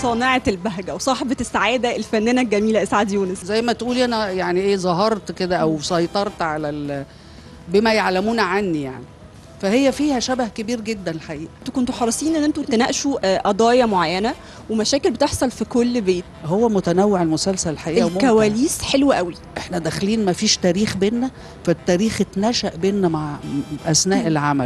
صانعه البهجه وصاحبه السعاده الفنانه الجميله اسعاد يونس زي ما تقولي انا يعني ايه ظهرت كده او سيطرت على ال- بما يعلمون عني يعني فهي فيها شبه كبير جدا الحقيقه انتوا كنتوا حريصين ان انتوا تناقشوا آه، قضايا معينه ومشاكل بتحصل في كل بيت هو متنوع المسلسل الحقيقه وممتع. الكواليس حلوه قوي احنا داخلين ما فيش تاريخ بينا فالتاريخ اتنشأ بينا مع اثناء العمل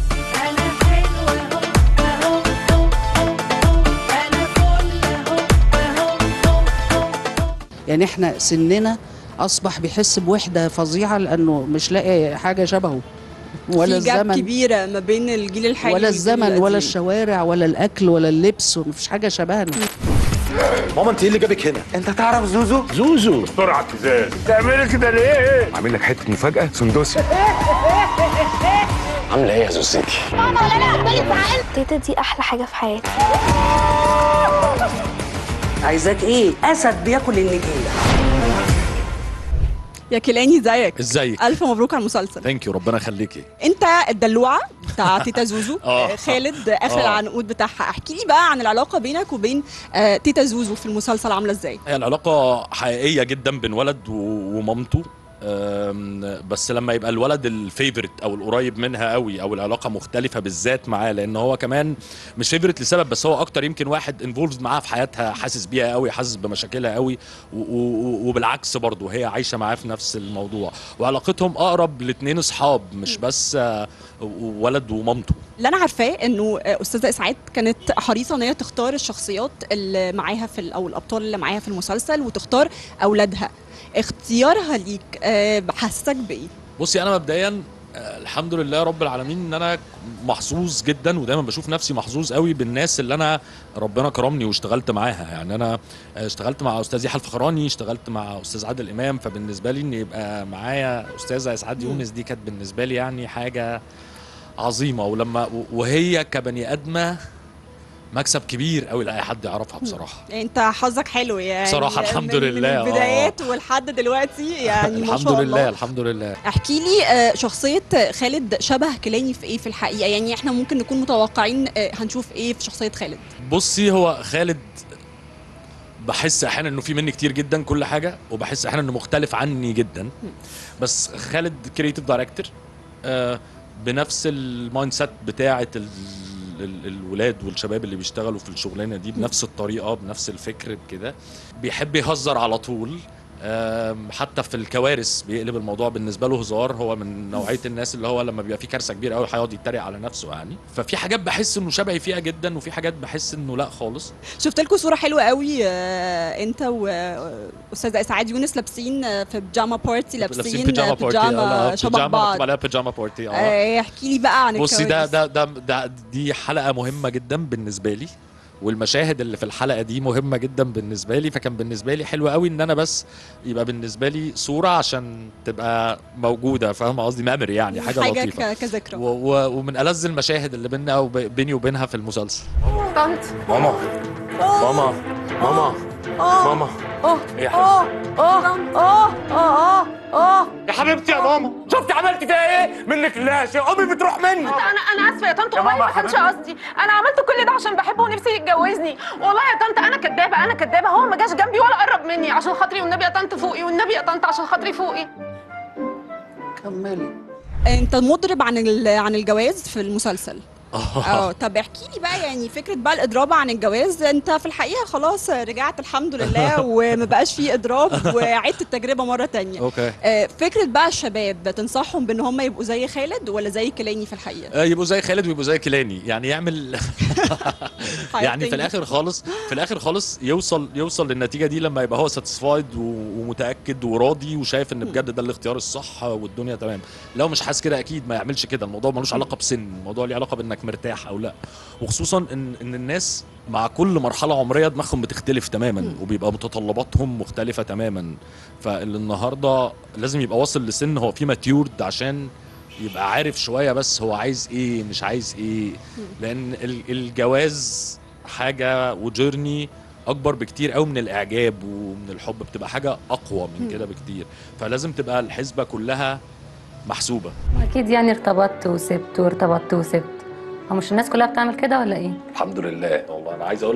يعني احنا سننا اصبح بيحس بوحده فظيعه لانه مش لاقي حاجه شبهه ولا في جاب الزمن كبيره ما بين الجيل الحالي ولا والجيل الزمن القديم. ولا الشوارع ولا الاكل ولا اللبس ومفيش حاجه شبهنا ماما انت ايه اللي جابك هنا؟ انت تعرف زوزو؟ زوزو بسرعة ابتزاز تعملي كده ليه؟ عامل لك حته مفاجاه سندوسي عامله ايه يا زوزتي؟ تيتا دي احلى حاجه في حياتي عايزاك ايه اسد بياكل النجيله يا كيلاني ازيك ازيك الف مبروك على المسلسل ثانك يو ربنا يخليكي انت الدلوعه بتاع تيتا زوزو آه. آه، خالد اخر آه. العنقود بتاعها احكي لي بقى عن العلاقه بينك وبين آه، تيتا زوزو في المسلسل عامله ازاي هي العلاقة حقيقية جدا بين ولد و- ومامته أم، بس لما يبقى الولد الفيفورت او القريب منها قوي او العلاقه مختلفه بالذات معاه لان هو كمان مش فيفورت لسبب بس هو اكتر يمكن واحد انفولفد معاها في حياتها حاسس بيها قوي حاسس بمشاكلها قوي و- و- وبالعكس برضه هي عايشه معاه في نفس الموضوع وعلاقتهم اقرب لاتنين اصحاب مش بس آه، ولد ومامته اللي انا عارفاه انه آه، استاذه اسعاد كانت حريصه ان هي تختار الشخصيات اللي معاها في ال- او الابطال اللي معاها في المسلسل وتختار اولادها اختيارها ليك آه، حسسك بايه بصي انا مبدئيا آه، الحمد لله رب العالمين ان انا محظوظ جدا ودايما بشوف نفسي محظوظ قوي بالناس اللي انا ربنا كرمني واشتغلت معاها يعني انا آه، اشتغلت مع استاذ يحيى الفخراني اشتغلت مع استاذ عادل امام فبالنسبه لي ان يبقى معايا استاذه اسعاد يونس دي كانت بالنسبه لي يعني حاجه عظيمه ولما وهي كبني ادمه مكسب كبير قوي لاي حد يعرفها بصراحه انت حظك حلو يعني بصراحة الحمد من- لله، من آه. البدايات ولحد دلوقتي يعني ما الحمد شاء لله الله الحمد لله احكي لي آه، شخصية خالد شبه كيلاني في ايه في الحقيقة يعني احنا ممكن نكون متوقعين آه، هنشوف ايه في شخصية خالد بصي هو خالد بحس احيانا انه في مني كتير جدا كل حاجه وبحس احيانا انه مختلف عني جدا بس خالد كريتيف دايركتور بنفس المايند سيت بتاعه ال- ال- الولاد والشباب اللي بيشتغلوا في الشغلانه دي بنفس الطريقه بنفس الفكر كده بيحب يهزر على طول آم، حتى في الكوارث بيقلب الموضوع بالنسبه له هزار هو من نوعيه الناس اللي هو لما بيبقى في كارثه كبيره قوي هيقعد يتريق على نفسه يعني ففي حاجات بحس انه شبهي فيها جدا وفي حاجات بحس انه لا خالص شفت لكم صورة حلوة قوي آه، انت واستاذة اسعاد يونس لابسين آه، في بيجاما بارتي لابسين بيجاما آه، بارتي بيجاما شبه بيجاما بعض مكتوب عليها بيجاما بارتي اه آه، احكي لي بقى عن بصي ده الكواليس. ده ده ده دي حلقه مهمه جدا بالنسبه لي والمشاهد اللي في الحلقه دي مهمه جدا بالنسبه لي فكان بالنسبه لي حلو قوي ان انا بس يبقى بالنسبه لي صوره عشان تبقى موجوده فاهم قصدي ميموري يعني حاجه, حاجة لطيفه ك- كذكرى و و ومن ألذ المشاهد اللي بيننا وبيني وبينها في المسلسل طنط ماما ماما ماما ماما ايه يا حبيبتي اه اه اه اه يا حبيبتي يا ماما شفتي عملت فيها ايه منك لا شيء امي بتروح مني انا انا اسفه يا طنط يا والله ماما ما كانش حبيبتي. قصدي انا عملت كل ده عشان بحبه ونفسي يتجوزني والله يا طنط انا كدابه انا كدابه هو ما جاش جنبي ولا قرب مني عشان خاطري والنبي يا طنط فوقي والنبي يا طنط عشان خاطري فوقي كملي انت مضرب عن ال- عن الجواز في المسلسل اه طب احكي لي بقى يعني فكره بقى الاضراب عن الجواز انت في الحقيقه خلاص رجعت الحمد لله وما بقاش فيه اضراب وعدت التجربه مره تانية اوكي آه، فكره بقى الشباب تنصحهم بان هم يبقوا زي خالد ولا زي كيلاني في الحقيقه آه، يبقوا زي خالد ويبقوا زي كيلاني يعني يعمل يعني في الاخر خالص في الاخر خالص يوصل يوصل للنتيجه دي لما يبقى هو ساتسفايد ومتاكد وراضي وشايف ان بجد ده الاختيار الصح والدنيا تمام لو مش حاسس كده اكيد ما يعملش كده الموضوع ملوش علاقه بسن الموضوع ليه علاقه بانك مرتاح او لا وخصوصا ان ان الناس مع كل مرحله عمريه دماغهم بتختلف تماما وبيبقى متطلباتهم مختلفه تماما فالنهارده لازم يبقى واصل لسن هو فيه ماتيورد عشان يبقى عارف شويه بس هو عايز ايه مش عايز ايه لان ال- الجواز حاجه وجيرني اكبر بكتير قوي من الاعجاب ومن الحب بتبقى حاجه اقوى من كده بكتير فلازم تبقى الحسبه كلها محسوبه اكيد يعني ارتبطت وسبت وارتبطت وسبت هو مش الناس كلها بتعمل كده ولا ايه الحمد لله والله انا عايز اقول لك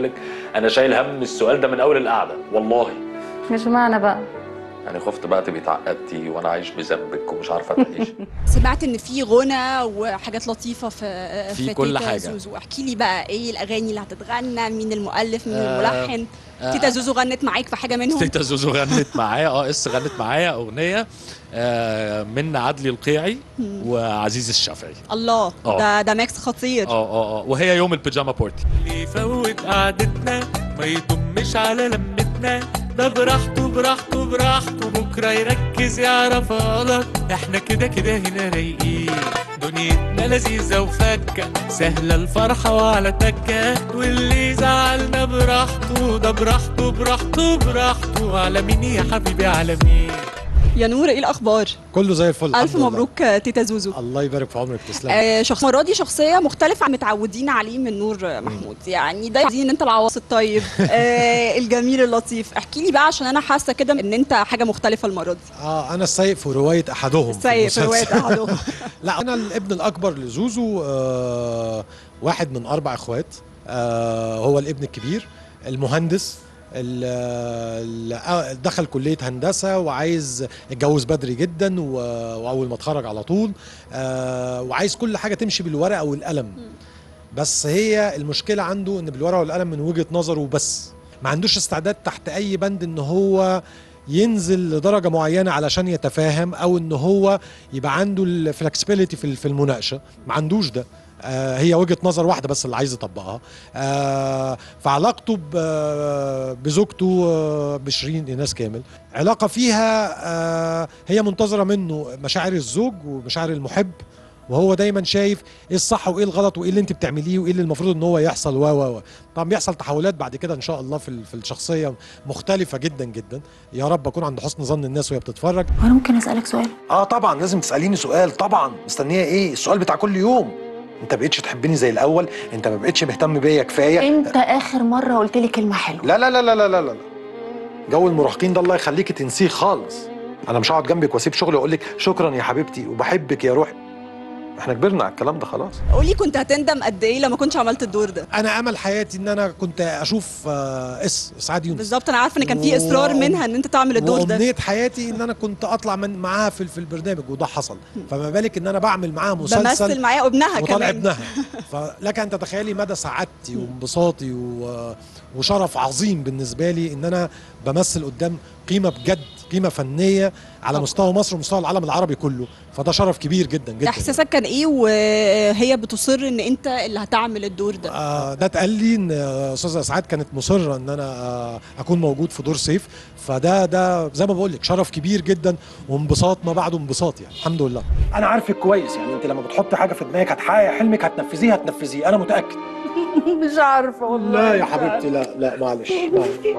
انا شايل هم السؤال ده من اول القعده والله مش معنى بقى يعني خفت بقى تبقي اتعقدتي وانا عايش بذنبك ومش عارفه تعيش سمعت ان في غنى وحاجات لطيفه في في كل تيتا حاجة. زوزو احكي لي بقى ايه الاغاني اللي هتتغنى مين المؤلف مين آه، الملحن آه، تيتا زوزو غنت معاك في حاجه منهم تيتا زوزو غنت معايا اه اس غنت معايا اغنيه آه، من عدلي القيعي وعزيز الشافعي الله آه. ده ده ماكس خطير اه اه اه وهي يوم البيجاما بارتي اللي يفوت قعدتنا ما يضمش على لمتنا ده براحته براحته براحته بكره يركز يعرف غلط احنا كده كده هنا رايقين دنيتنا لذيذة وفكة سهلة الفرحة وعلى تكة واللي زعلنا براحته ده براحته براحته براحته على مين يا حبيبي على مين يا نور ايه الاخبار كله زي الفل الف الحمد لله. مبروك آه، تيتا زوزو الله يبارك في عمرك تسلم آه شخص المره دي شخصيه مختلفه عن متعودين عليه من نور آه، محمود يعني دايما عايزين ان انت العواص الطيب آه الجميل اللطيف احكي لي بقى عشان انا حاسه كده ان انت حاجه مختلفه المره دي اه انا السيء في روايه احدهم السيء في المسلسل. رواية أحدهم. لا انا الابن الاكبر لزوزو آه واحد من اربع اخوات آه هو الابن الكبير المهندس اللي دخل كلية هندسة وعايز يتجوز بدري جدا و- وأول ما اتخرج على طول آه وعايز كل حاجة تمشي بالورقة والقلم بس هي المشكلة عنده إن بالورقة والقلم من وجهة نظره بس ما عندوش استعداد تحت أي بند إن هو ينزل لدرجة معينة علشان يتفاهم أو إن هو يبقى عنده الفلكسبيليتي في في المناقشة ما عندوش ده آه هي وجهة نظر واحدة بس اللي عايز يطبقها آه فعلاقته ب- بزوجته آه، بشيرين ايناس كامل علاقة فيها آه هي منتظرة منه مشاعر الزوج ومشاعر المحب وهو دايما شايف ايه الصح وايه الغلط وايه اللي انت بتعمليه وايه اللي المفروض ان هو يحصل و و و طبعا بيحصل تحولات بعد كده ان شاء الله في ال- في الشخصيه مختلفه جدا جدا يا رب اكون عند حسن ظن الناس وهي بتتفرج وانا ممكن اسالك سؤال اه طبعا لازم تساليني سؤال طبعا مستنيه ايه السؤال بتاع كل يوم انت بقيتش تحبني زي الاول انت ما بقيتش مهتم بيا كفايه امتى اخر مره قلت لي كلمه حلوه لا لا لا لا لا لا لا جو المراهقين ده الله يخليكي تنسيه خالص انا مش هقعد جنبك واسيب شغلي واقول لك شكرا يا حبيبتي وبحبك يا روحي احنا كبرنا على الكلام ده خلاص قولي كنت هتندم قد ايه لما كنتش عملت الدور ده انا امل حياتي ان انا كنت اشوف آه اس اسعاد يونس بالظبط انا عارفه ان كان في اصرار و- منها ان انت تعمل الدور ده وامنيه حياتي ان انا كنت اطلع من معاها في, في البرنامج وده حصل فما بالك ان انا بعمل معاها مسلسل بمثل معايا وابنها وطالع كمان ابنها فلك ان تتخيلي مدى سعادتي وانبساطي و... وشرف عظيم بالنسبه لي ان انا بمثل قدام قيمه بجد قيمه فنيه على مستوى مصر ومستوى العالم العربي كله فده شرف كبير جدا جدا احساسك كان ايه وهي بتصر ان انت اللي هتعمل الدور ده آه ده اتقال لي ان آه، استاذه اسعاد كانت مصره ان انا آه اكون موجود في دور سيف فده ده زي ما بقول لك شرف كبير جدا وانبساط ما بعده انبساط يعني الحمد لله انا عارفك كويس يعني انت لما بتحطي حاجه في دماغك هتحقق حلمك هتنفذيه هتنفذيه انا متاكد مش عارفه والله لا يا حبيبتي لا لا معلش معلش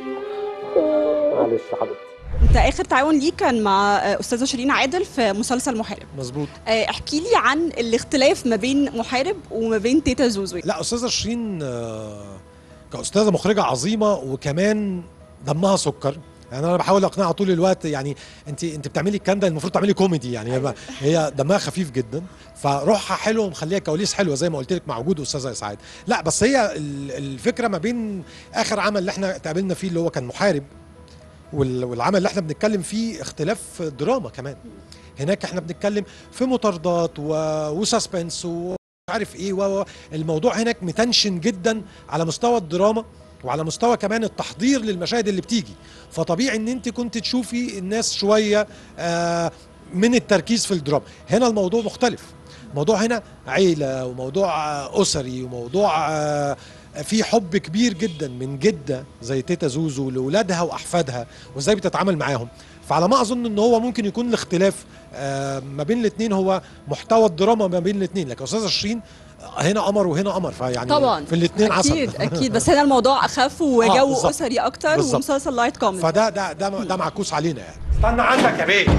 معلش يا حبيبتي انت اخر تعاون ليك كان مع آه، استاذه شيرين عادل في مسلسل محارب مظبوط آه، احكي لي عن الاختلاف ما بين محارب وما بين تيتا زوزو لا استاذه شيرين آه، كاستاذه مخرجه عظيمه وكمان دمها سكر يعني انا بحاول اقنعها طول الوقت يعني انت انت بتعملي الكلام ده المفروض تعملي كوميدي يعني هي, هي دمها خفيف جدا فروحها حلو ومخليها كواليس حلوه زي ما قلت لك مع وجود استاذه اسعاد لا بس هي ال- الفكره ما بين اخر عمل اللي احنا اتقابلنا فيه اللي هو كان محارب وال- والعمل اللي احنا بنتكلم فيه اختلاف دراما كمان هناك احنا بنتكلم في مطاردات و- وسسبنس و عارف ايه و و- الموضوع هناك متنشن جدا على مستوى الدراما وعلى مستوى كمان التحضير للمشاهد اللي بتيجي فطبيعي ان انت كنت تشوفي الناس شويه آه من التركيز في الدراما هنا الموضوع مختلف الموضوع هنا عيله وموضوع آه، اسري وموضوع آه في حب كبير جدا من جده زي تيتا زوزو لاولادها واحفادها وازاي بتتعامل معاهم فعلى ما اظن ان هو ممكن يكون الاختلاف آه، ما بين الاثنين هو محتوى الدراما ما بين الاثنين لكن استاذه شيرين هنا قمر وهنا قمر فيعني طبعا في الاثنين عسل اكيد اكيد بس هنا الموضوع اخف وجو بالظبط. اسري اكتر بالظبط. ومسلسل لايت كوميدي فده ده ده ده معكوس علينا يعني استنى عندك يا بيه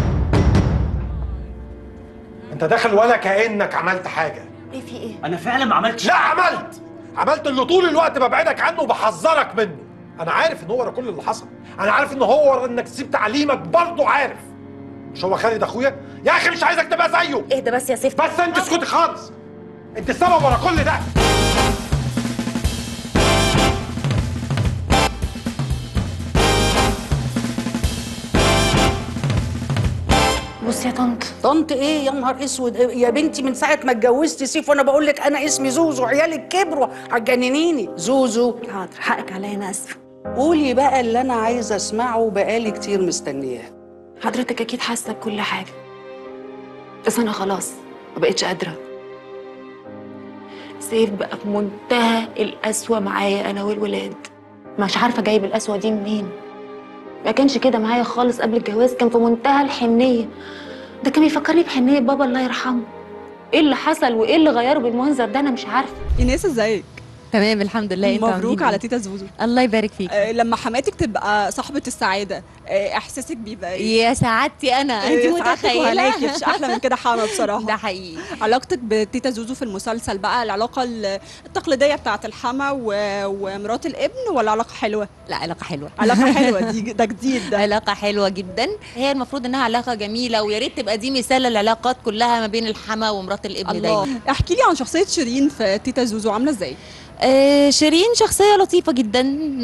انت داخل ولا كانك عملت حاجه ايه في ايه انا فعلا ما عملتش لا عملت عملت اللي طول الوقت ببعدك عنه وبحذرك منه انا عارف ان هو ورا كل اللي حصل انا عارف ان هو ورا انك تسيب تعليمك برضه عارف مش هو خالد اخويا يا اخي مش عايزك تبقى زيه اهدى بس يا سيف بس انت اسكتي خالص انت السبب ورا كل ده بس يا طنط طنط ايه يا نهار اسود يا بنتي من ساعه ما اتجوزت سيف وانا بقول لك انا اسمي زوزو عيالك كبروا هتجننيني زوزو حاضر حقك عليا انا اسفه قولي بقى اللي انا عايزه اسمعه بقالي كتير مستنياه حضرتك اكيد حاسه بكل حاجه بس انا خلاص ما بقتش قادره سيف بقى في منتهى القسوه معايا انا والولاد مش عارفه جايب القسوه دي منين ما كانش كده معايا خالص قبل الجواز كان في منتهى الحنيه ده كان بيفكرني بحنيه بابا الله يرحمه ايه اللي حصل وايه اللي غيره بالمنظر ده انا مش عارفه ايناس ازيك تمام الحمد لله انت مبروك عاملين على إيه؟ تيتا زوزو الله يبارك فيك آه، لما حماتك تبقى صاحبة السعادة آه، احساسك بيبقى ايه؟ يا سعادتي انا انت آه، سعادتك وهناكي، متخيله مفيش احلى من كده حما بصراحة ده حقيقي علاقتك بتيتا زوزو في المسلسل بقى العلاقة ال- التقليدية بتاعت الحما و- ومرات الابن ولا علاقة حلوة؟ لا علاقه حلوه علاقة حلوة دي ده جديد ده علاقه حلوه جدا هي المفروض انها علاقه جميله ويا ريت تبقى دي مثال للعلاقات كلها ما بين الحما ومرات الابن الله دايما احكي لي عن شخصية شيرين في تيتا زوزو عاملة ازاي؟ آه، شيرين شخصية لطيفة جدا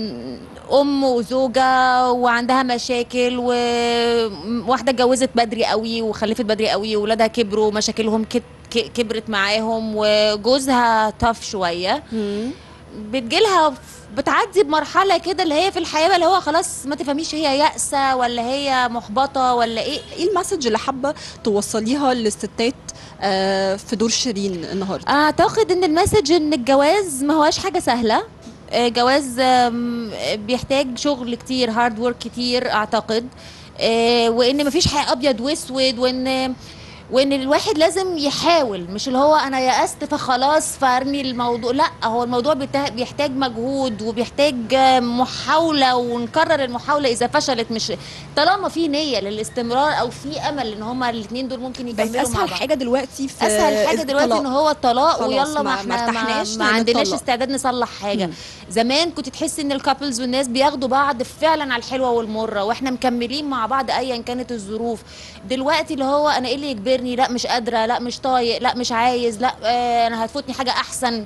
أم وزوجة وعندها مشاكل وواحدة اتجوزت بدري قوي وخلفت بدري قوي وولادها كبروا مشاكلهم كت- ك- كبرت معاهم وجوزها طف شوية بتجيلها بتعدي بمرحلة كده اللي هي في الحياة بقى اللي هو خلاص ما تفهميش هي يأسة ولا هي محبطة ولا ايه ايه المسج اللي حابة توصليها للستات آه، في دور شيرين النهاردة؟ اعتقد ان المسج ان الجواز ما هواش حاجه سهله آه، جواز آم، بيحتاج شغل كتير هارد ورك كتير اعتقد آه، وان مفيش حاجه ابيض واسود وان وان الواحد لازم يحاول مش اللي هو انا يأست فخلاص فارمي الموضوع لا هو الموضوع بيته- بيحتاج مجهود وبيحتاج آه، محاولة ونكرر المحاولة إذا فشلت مش طالما في نية للاستمرار أو في أمل إن هما الاتنين دول ممكن بقت يكملوا مع اسهل بعض حاجة دلوقتي في اسهل حاجه دلوقتي الطلاق. ان هو الطلاق خلاص، ويلا ما ما- احنا ما ارتحناش ما, ما عندناش نتطلق. استعداد نصلح حاجه زمان كنت تحسي ان الكابلز والناس بياخدوا بعض فعلا على الحلوه والمره واحنا مكملين مع بعض ايا كانت الظروف دلوقتي اللي هو انا ايه اللي يجبرني لا مش قادره لا مش طايق لا مش عايز لا آه انا هتفوتني حاجه احسن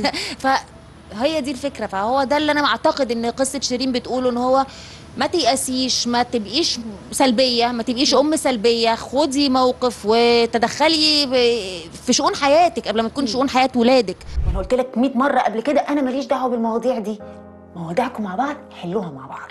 فهي دي الفكره فهو ده اللي انا معتقد ان قصه شيرين بتقوله ان هو ما تيأسيش ما تبقيش سلبية ما تبقيش أم سلبية خدي موقف وتدخلي ب- في شؤون حياتك قبل ما تكون شؤون حياة ولادك وانا قلت لك 100 مره قبل كده انا ماليش دعوه بالمواضيع دي مواضيعكم مع بعض حلوها مع بعض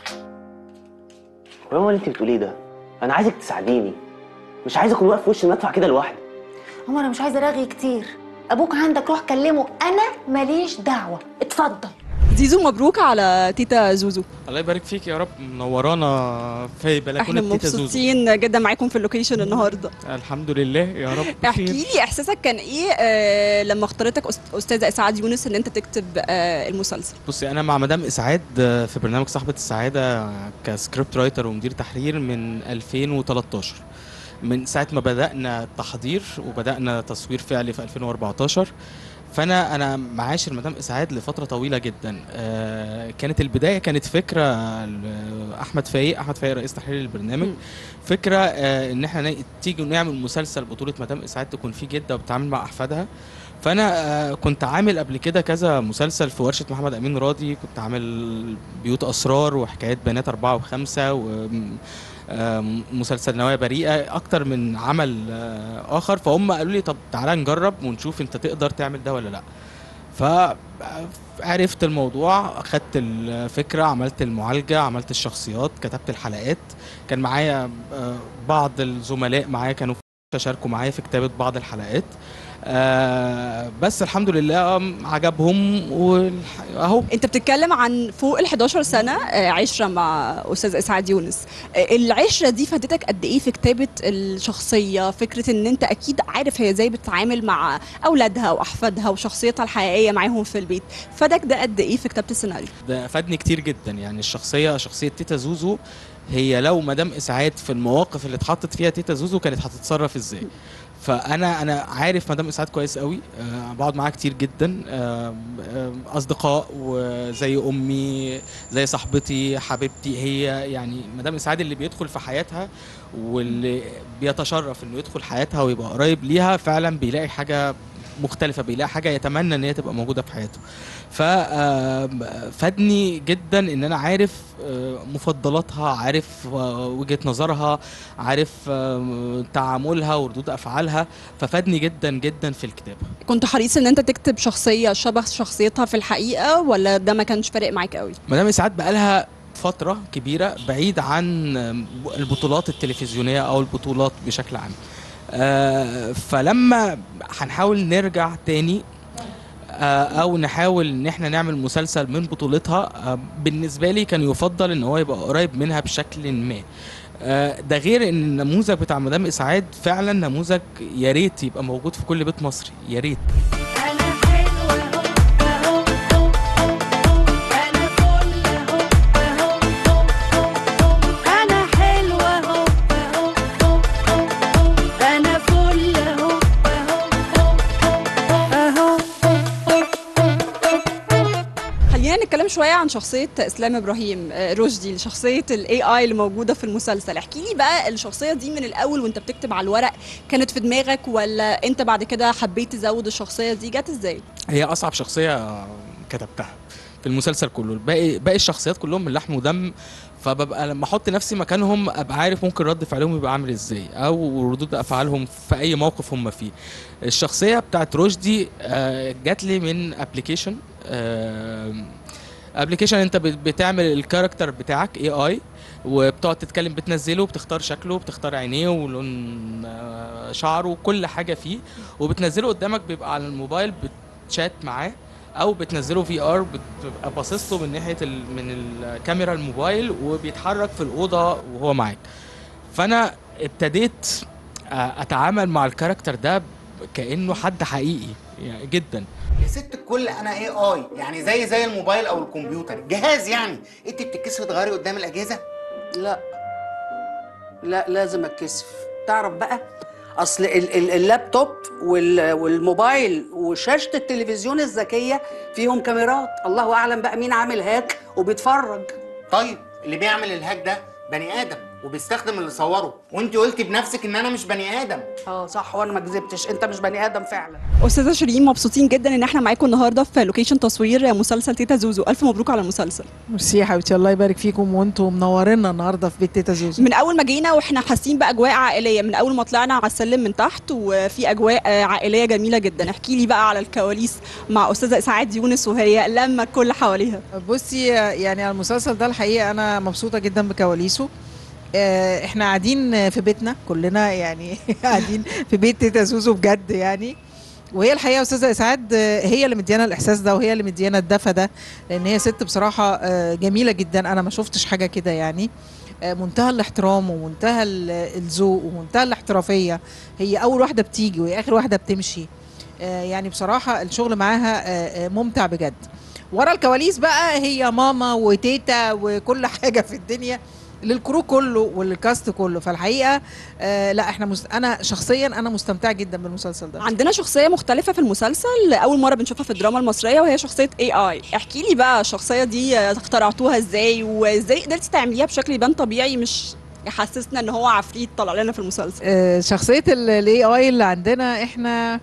يا ماما اللي انت بتقوليه ده انا عايزك تساعديني مش عايز اكون واقف في وش المدفع كده لوحدي هو انا مش عايزه رغي كتير ابوك عندك روح كلمه انا ماليش دعوه اتفضل زيزو مبروك على تيتا زوزو الله يبارك فيك يا رب منورانا في احنا بلكونه تيتا زوزو مبسوطين جدا معاكم في اللوكيشن النهارده الحمد لله يا رب احكي بخير لي احساسك كان ايه آه لما اختارتك أست- استاذه اسعاد يونس ان انت تكتب آه المسلسل بصي انا مع مدام اسعاد آه، في برنامج صاحبه السعاده كسكريبت رايتر ومدير تحرير من 2013 من ساعه ما بدانا التحضير وبدانا تصوير فعلي في 2014 فانا انا معاشر مدام اسعاد لفتره طويله جدا آه كانت البدايه كانت فكره ل- احمد فايق احمد فايق رئيس تحرير البرنامج فكره آه ان احنا ن- تيجي نعمل مسلسل بطوله مدام اسعاد تكون فيه جده وبتتعامل مع احفادها فانا آه، كنت عامل قبل كده كذا مسلسل في ورشه محمد امين راضي كنت عامل بيوت اسرار وحكايات بنات اربعه وخمسه و آه، مسلسل نوايا بريئه اكتر من عمل آه، اخر فهم قالوا لي طب تعالى نجرب ونشوف انت تقدر تعمل ده ولا لا فعرفت الموضوع اخدت الفكره عملت المعالجه عملت الشخصيات كتبت الحلقات كان معايا آه، بعض الزملاء معايا كانوا شاركوا معايا في كتابه بعض الحلقات آه بس الحمد لله آم، عجبهم واهو انت بتتكلم عن فوق ال 11 سنه آه، عشره مع استاذ اسعاد يونس آه، العشره دي فادتك قد ايه في كتابه الشخصيه فكره ان انت اكيد عارف هي ازاي بتتعامل مع اولادها واحفادها وشخصيتها الحقيقيه معاهم في البيت فادك ده قد ايه في كتابه السيناريو ده فادني كتير جدا يعني الشخصيه شخصيه تيتا زوزو هي لو مدام اسعاد في المواقف اللي اتحطت فيها تيتا زوزو كانت هتتصرف ازاي فانا انا عارف مدام اسعاد كويس قوي أه بقعد معاها كتير جدا أه آه، اصدقاء وزي امي زي صاحبتي حبيبتي هي يعني مدام اسعاد اللي بيدخل في حياتها واللي بيتشرف انه يدخل حياتها ويبقى قريب ليها فعلا بيلاقي حاجه مختلفه بيلاقي حاجه يتمنى ان هي تبقى موجوده في حياته ف آه، فادني جدا ان انا عارف آه، مفضلاتها عارف آه، وجهه نظرها عارف آه، تعاملها وردود افعالها ففادني جدا جدا في الكتابه كنت حريص ان انت تكتب شخصيه شبه شخصيتها في الحقيقه ولا ده ما كانش فارق معاك قوي مدام اسعاد بقالها فترة كبيرة بعيد عن البطولات التلفزيونية أو البطولات بشكل عام آه، فلما هنحاول نرجع تاني آه، او نحاول ان احنا نعمل مسلسل من بطولتها آه، بالنسبه لي كان يفضل ان هو يبقى قريب منها بشكل ما آه، ده غير ان النموذج بتاع مدام اسعاد فعلا نموذج يا ريت يبقى موجود في كل بيت مصري يا ريت أنا حلوة أهو أنا فل أهو أهو خلينا نتكلم شويه عن شخصيه اسلام ابراهيم آه، رشدي شخصيه الاي اي اللي موجوده في المسلسل احكي لي بقى الشخصيه دي من الاول وانت بتكتب على الورق كانت في دماغك ولا انت بعد كده حبيت تزود الشخصيه دي جت ازاي هي اصعب شخصيه كتبتها في المسلسل كله باقي باقي الشخصيات كلهم من لحم ودم فببقى لما احط نفسي مكانهم ابقى عارف ممكن رد فعلهم يبقى عامل ازاي او ردود افعالهم في اي موقف هم فيه الشخصيه بتاعت رشدي آه، جات لي من ابلكيشن ابلكيشن انت بت- بتعمل الكاركتر بتاعك اي اي وبتقعد تتكلم بتنزله بتختار شكله بتختار عينيه ولون آه، شعره وكل حاجه فيه وبتنزله قدامك بيبقى على الموبايل بتشات معاه او بتنزله في ار بتبقى باصص له من ناحيه ال... من الكاميرا الموبايل وبيتحرك في الاوضه وهو معاك فانا ابتديت آه، اتعامل مع الكاركتر ده كانه حد حقيقي يعني جدا يا ست الكل انا اي اي يعني زي زي الموبايل او الكمبيوتر جهاز يعني انت بتتكسفي تغيري قدام الاجهزه لا لا لازم اتكسف تعرف بقى اصل ال- ال- اللابتوب وال- والموبايل وشاشه التلفزيون الذكيه فيهم كاميرات الله اعلم بقى مين عامل هاك وبيتفرج طيب اللي بيعمل الهاك ده بني ادم وبيستخدم اللي صوره وانت قلتي بنفسك ان انا مش بني ادم اه صح وانا ما كذبتش انت مش بني ادم فعلا استاذه شيرين مبسوطين جدا ان احنا معاكم النهارده في لوكيشن تصوير مسلسل تيتا زوزو الف مبروك على المسلسل ميرسي يا حبيبتي الله يبارك فيكم وانتم منورينا النهارده في بيت تيتا زوزو من اول ما جينا واحنا حاسين باجواء عائليه من اول ما طلعنا على السلم من تحت وفي اجواء آه، عائليه جميله جدا احكي لي بقى على الكواليس مع استاذه اسعاد يونس وهي لما الكل حواليها بصي يعني على المسلسل ده الحقيقه انا مبسوطه جدا بكواليسه آه، احنا قاعدين في بيتنا كلنا يعني قاعدين في بيت تيتا زوزو بجد يعني وهي الحقيقه استاذه اسعاد آه، هي اللي مديانا الاحساس ده وهي اللي مديانا الدفى ده لان هي ست بصراحه آه، جميله جدا انا ما شفتش حاجه كده يعني آه، منتهى الاحترام ومنتهى ال- الذوق ومنتهى الاحترافيه هي اول واحده بتيجي وهي اخر واحده بتمشي آه، يعني بصراحه الشغل معاها آه، آه، ممتع بجد ورا الكواليس بقى هي ماما وتيتا وكل حاجه في الدنيا للكرو كله وللكاست كله فالحقيقه آه لا احنا مست... انا شخصيا انا مستمتعه جدا بالمسلسل ده عندنا شخصيه مختلفه في المسلسل اول مره بنشوفها في الدراما المصريه وهي شخصيه اي اي احكي لي بقى الشخصيه دي آه، اخترعتوها ازاي وازاي قدرتي تعمليها بشكل يبان طبيعي مش يحسسنا ان هو عفريت طلع لنا في المسلسل آه شخصيه الاي اي اللي عندنا احنا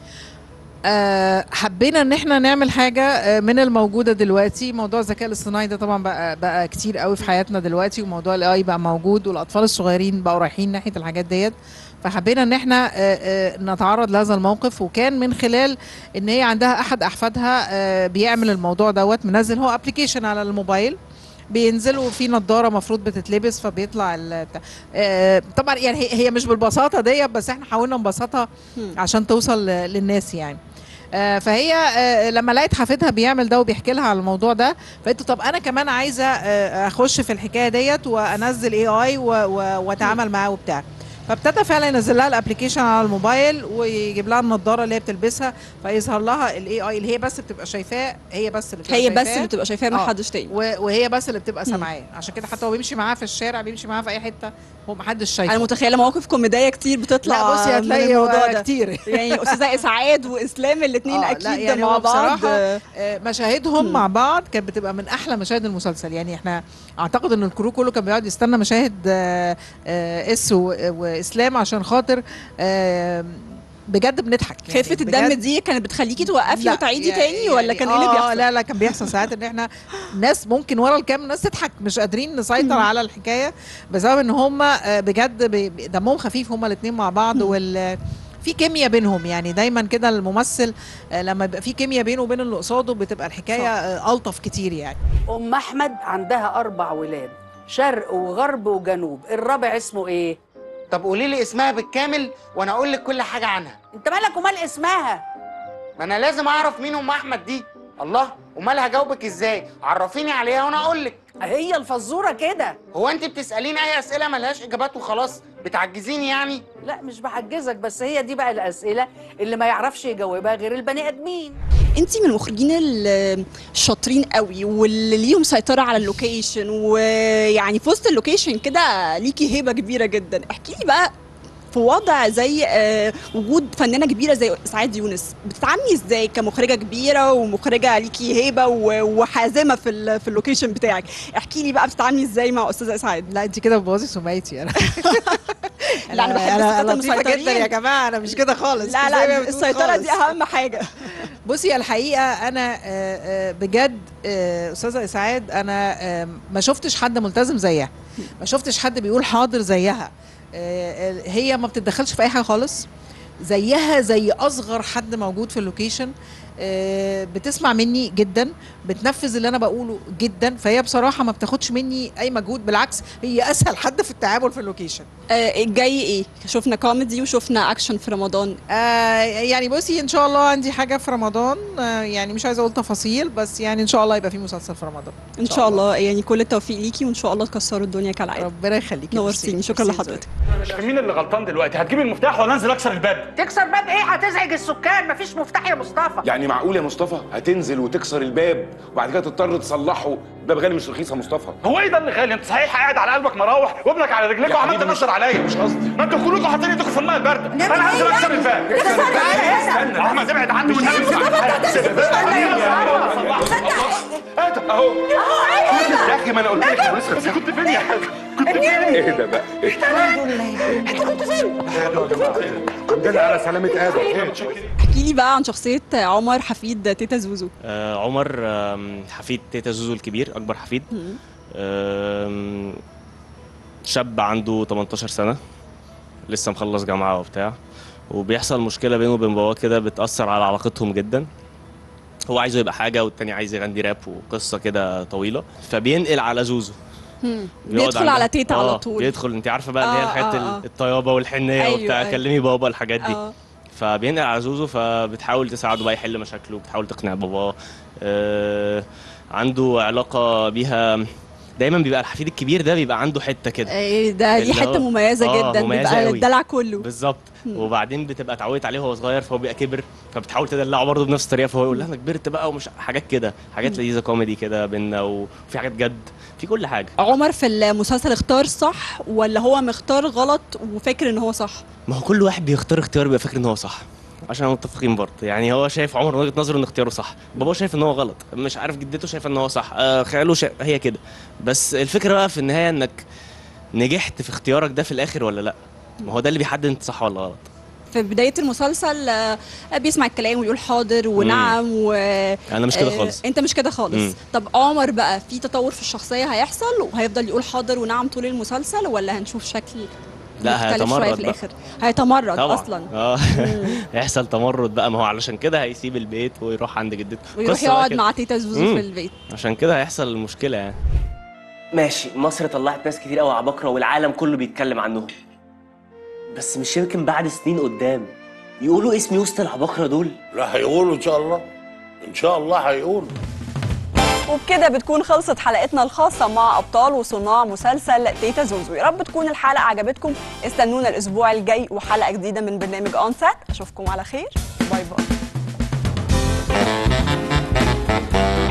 آه حبينا ان احنا نعمل حاجه آه من الموجوده دلوقتي موضوع الذكاء الاصطناعي ده طبعا بقى بقى كتير قوي في حياتنا دلوقتي وموضوع الاي اي بقى موجود والاطفال الصغيرين بقوا رايحين ناحيه الحاجات ديت فحبينا ان احنا آه، آه، نتعرض لهذا الموقف وكان من خلال ان هي عندها احد احفادها آه، بيعمل الموضوع دوت منزل هو ابلكيشن على الموبايل بينزلوا في نضاره مفروض بتتلبس فبيطلع ال- بتاع. آه، طبعا يعني هي هي مش بالبساطه ديت بس احنا حاولنا نبسطها عشان توصل ل- للناس يعني آه، فهي آه، لما لقيت حفيدها بيعمل ده وبيحكي لها على الموضوع ده فقلت طب انا كمان عايزه آه، اخش في الحكايه ديت وانزل اي اي واتعامل معاه وبتاع فابتدى فعلا ينزل لها الابلكيشن على الموبايل ويجيب لها النضاره اللي هي بتلبسها فيظهر لها الاي اي اللي هي بس بتبقى شايفاه هي بس اللي بتبقى هي بس شايفاه. اللي بتبقى شايفاه ما آه. حدش تاني و- وهي بس اللي بتبقى سامعاه عشان كده حتى هو بيمشي معاها في الشارع بيمشي معاها في اي حته هو ما حدش شايفه انا متخيله مواقف كوميديه كتير بتطلع لا بصي من هتلاقي الموضوع ده كتير يعني استاذه اسعاد واسلام الاثنين آه، اكيد لا يعني مع هو بعض بصراحة آه، مشاهدهم مع بعض كانت بتبقى من احلى مشاهد المسلسل يعني احنا اعتقد ان الكرو كله كان بيقعد يستنى مشاهد آه، آه، اس و- واسلام عشان خاطر آه، بجد بنضحك يعني خفه الدم بجد. دي كانت بتخليكي توقفي لا، وتعيدي يعني- تاني ولا يعني كان ايه اللي آه بيحصل لا لا كان بيحصل ساعات ان احنا ناس ممكن ورا الكام ناس تضحك مش قادرين نسيطر على الحكايه بسبب ان هم بجد بي- بي- دمهم خفيف هم الاثنين مع بعض وال في كيمياء بينهم يعني دايما كده الممثل آه، لما يبقى في كيمياء بينه وبين اللي قصاده بتبقى الحكايه آه، الطف كتير يعني ام احمد عندها اربع ولاد شرق وغرب وجنوب الرابع اسمه ايه طب قولي لي اسمها بالكامل وانا اقول لك كل حاجه عنها انت مالك ومال اسمها ما انا لازم اعرف مين ام احمد دي الله امال هجاوبك ازاي عرفيني عليها وانا اقول لك هي الفزوره كده هو انت بتساليني اي اسئله ملهاش اجابات وخلاص بتعجزيني يعني لا مش بحجزك بس هي دي بقى الاسئله اللي ما يعرفش يجاوبها غير البني ادمين انت من المخرجين ال- الشاطرين قوي واللي ليهم سيطره على اللوكيشن ويعني في وسط اللوكيشن كده ليكي هيبه كبيره جدا احكي لي بقى في وضع زي آه، وجود فنانه كبيره زي سعاد يونس بتتعاملي ازاي كمخرجه كبيره ومخرجه ليكي هيبه و- وحازمه في ال- في اللوكيشن بتاعك احكي لي بقى بتتعاملي ازاي مع استاذه اسعاد لا انت كده بتبوظي سمعتي انا لا انا بحب انا الستات لطيفه المسيطرين. جدا يا جماعه انا مش كده خالص لا زي ما لا بتقول السيطره دي خالص. اهم حاجه بصي الحقيقه انا آه، آه، بجد آه، استاذه اسعاد انا آه، ما شفتش حد ملتزم زيها ما شفتش حد بيقول حاضر زيها آه، آه، هي ما بتتدخلش في اي حاجه خالص زيها زي اصغر حد موجود في اللوكيشن آه، بتسمع مني جدا بتنفذ اللي انا بقوله جدا فهي بصراحه ما بتاخدش مني اي مجهود بالعكس هي اسهل حد في التعامل في اللوكيشن آه، الجاي ايه شفنا كوميدي وشفنا اكشن في رمضان آه يعني بصي ان شاء الله عندي حاجه في رمضان آه يعني مش عايزه اقول تفاصيل بس يعني ان شاء الله يبقى في مسلسل في رمضان ان شاء الله يعني كل التوفيق ليكي وان شاء الله تكسروا الدنيا كالعاده ربنا يخليكي نورتيني شكرا لحضرتك مش مين اللي غلطان دلوقتي هتجيب المفتاح ولا انزل اكسر الباب تكسر باب ايه هتزعج السكان مفيش مفتاح يا مصطفى يعني معقول يا مصطفى هتنزل وتكسر الباب وبعد كده تضطر تصلحه باب غالي مش رخيص يا مصطفى هو ايه ده اللي غالي انت صحيح قاعد على قلبك مراوح وابنك على رجليك يا وعمال حبيبي تنشر عليا مش قصدي ما انتوا كلكم حاطين ايدكم في الميه البارده انا هنزل اكسر الباب استنى احمد ابعد عني والنبي اهو اهو يا اخي ما انا قلت لك يا لسه كنت فين يا حاج كنت فين ايه ده بقى انت كنت فين؟ الحمد لله على سلامة ادم احكي لي بقى عن شخصيه عمر حفيد تيتا زوزو آه عمر آم، حفيد تيتا زوزو الكبير اكبر حفيد آم، شاب عنده 18 سنه لسه مخلص جامعه وبتاع وبيحصل مشكله بينه وبين باباه كده بتاثر على علاقتهم جدا هو عايزه يبقى حاجه والتاني عايز يغني راب وقصه كده طويله فبينقل على زوزو بيقعد بيدخل عندها. على تيتا على آه، طول بيدخل انت عارفه بقى اللي هي آه، الحاجات آه، آه. الطيابه والحنيه أيوة، وبتاع أيوة. كلمي بابا الحاجات دي آه. فبينقل على زوزو فبتحاول تساعده بقى يحل مشاكله بتحاول تقنع باباه آه عنده علاقه بيها دايما بيبقى الحفيد الكبير ده بيبقى عنده حته كده إيه ده دي اللي حته هو- مميزه آه، جدا مميزة بيبقى قوي. الدلع كله بالظبط وبعدين بتبقى اتعودت عليه وهو صغير فهو بيبقى كبر فبتحاول تدلعه برضه بنفس الطريقه فهو يقول لها انا كبرت بقى ومش حاجات كده حاجات لذيذه كوميدي كده بينا وفي حاجات جد في كل حاجه عمر في المسلسل اختار صح ولا هو مختار غلط وفاكر ان هو صح ما هو كل واحد بيختار اختيار بيبقى فاكر ان هو صح عشان متفقين برضه يعني هو شايف عمر من وجهه نظره ان اختياره صح بابا شايف ان هو غلط مش عارف جدته شايفه ان هو صح آه خاله شا... هي كده بس الفكره بقى في النهايه انك نجحت في اختيارك ده في الاخر ولا لا ما هو ده اللي بيحدد انت صح ولا غلط في بدايه المسلسل آه، بيسمع الكلام ويقول حاضر ونعم و أنا مش كده آه، خالص. انت مش كده خالص مم. طب عمر بقى في تطور في الشخصيه هيحصل وهيفضل يقول حاضر ونعم طول المسلسل ولا هنشوف شكل لا مختلف شويه هيتمرد في بقى. الاخر هيتمرد طبعا اصلا اه هيحصل تمرد بقى ما هو علشان كده هيسيب البيت ويروح عند جدته ويروح قصة بقى يقعد كده. مع تيتا زوزو مم. في البيت عشان كده هيحصل المشكله يعني ماشي مصر طلعت ناس كتير قوي عباقرة والعالم كله بيتكلم عنهم بس مش يمكن بعد سنين قدام يقولوا اسم وسط العباقرة دول لا هيقولوا ان شاء الله ان شاء الله هيقولوا وبكده بتكون خلصت حلقتنا الخاصة مع أبطال وصناع مسلسل تيتا زوزو يا رب تكون الحلقة عجبتكم استنونا الأسبوع الجاي وحلقة جديدة من برنامج أون سات أشوفكم على خير باي باي